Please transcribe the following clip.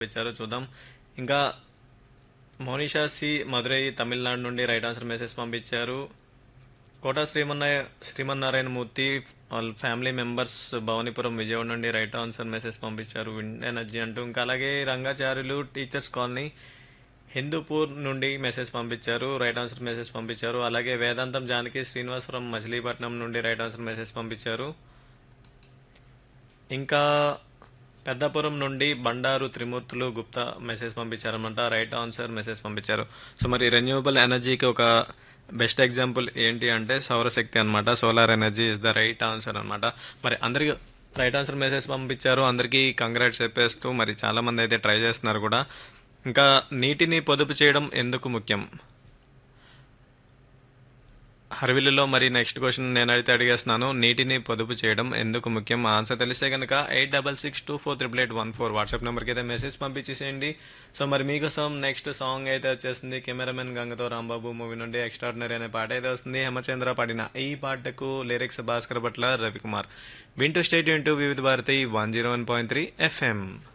ఇచ్చారో చూద్దాం ఇంకా మోనిషా సి మదురై తమిళనాడు నుండి రైట్ ఆన్సర్ మెసేజ్ పంపించారు కోట శ్రీమన్నాయ శ్రీమన్నారాయణ మూర్తి వాళ్ళ ఫ్యామిలీ మెంబర్స్ భవనిపురం విజయవాడ నుండి రైట్ ఆన్సర్ మెసేజ్ పంపించారు విండ్ ఎనర్జీ అంటూ ఇంకా అలాగే రంగాచార్యులు టీచర్స్ కాలనీ హిందూపూర్ నుండి మెసేజ్ పంపించారు రైట్ ఆన్సర్ మెసేజ్ పంపించారు అలాగే వేదాంతం జానకి శ్రీనివాసపురం మచిలీపట్నం నుండి రైట్ ఆన్సర్ మెసేజ్ పంపించారు ఇంకా పెద్దపురం నుండి బండారు త్రిమూర్తులు గుప్తా మెసేజ్ పంపించారనమాట రైట్ ఆన్సర్ మెసేజ్ పంపించారు సో మరి రెన్యూవబుల్ ఎనర్జీకి ఒక బెస్ట్ ఎగ్జాంపుల్ ఏంటి అంటే సౌరశక్తి అనమాట solar energy is the right answer అనమాట మరి అందరికి రైట్ ఆన్సర్ మెసేజ్ పంపించారు అందరికీ కంగ్రాట్స్ చెప్పేస్తూ మరి చాలా మంది అయితే ట్రై చేస్తున్నారు కూడా ఇంకా నీటిని పొదుపు చేయడం ఎందుకు ముఖ్యం హర్విల్లులో మరి నెక్స్ట్ క్వశ్చన్ నేనైతే అడిగేస్తున్నాను నీటిని పొదుపు చేయడం ఎందుకు ముఖ్యం ఆన్సర్ తెలిస్తే కనుక eight double six two four triple eight one four WhatsApp నెంబర్కి అయితే మెసేజ్ పంపించేసేయండి సో మరి మీకోసం నెక్స్ట్ సాంగ్ అయితే వచ్చేస్తుంది కెమెరామెన్ గంగతో రాంబాబు మూవీ నుండి ఎక్స్ట్రాడినరీ అనే పాట అయితే వస్తుంది హేమచంద్ర పాడిన ఈ పాటకు లిరిక్స్ భాస్కర్ భట్ల రవికుమార్ వింటూ stay into Vividh Bharati one zero one point three FM